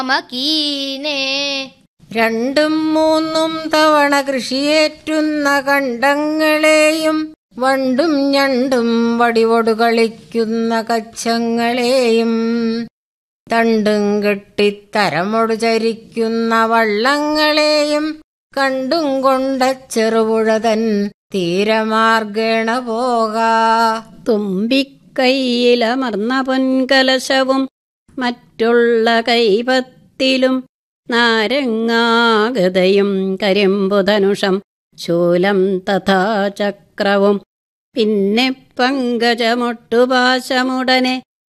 മകീനേ രണ്ടും മൂന്നും തവണ കൃഷിയേറ്റുന്ന കണ്ടങ്ങളെയും വണ്ടും ഞണ്ടും വടിവൊടു കളിക്കുന്ന കച്ചങ്ങളെയും തണ്ടും കെട്ടിത്തരമൊടു ചരിക്കുന്ന വള്ളങ്ങളെയും കണ്ടും കൊണ്ട ചെറുപുഴതൻ തീരമാർഗേണ പോകാ തുമ്പിക്കൈയിലമർന്ന പൊൻകലശവും മറ്റുള്ള കൈപത്തിലും നാരങ്ങാഗതയും കരിമ്പുധനുഷം ശൂലം തഥാ ചക്രവും പിന്നെ പങ്കജമൊട്ടുപാശമുടനെ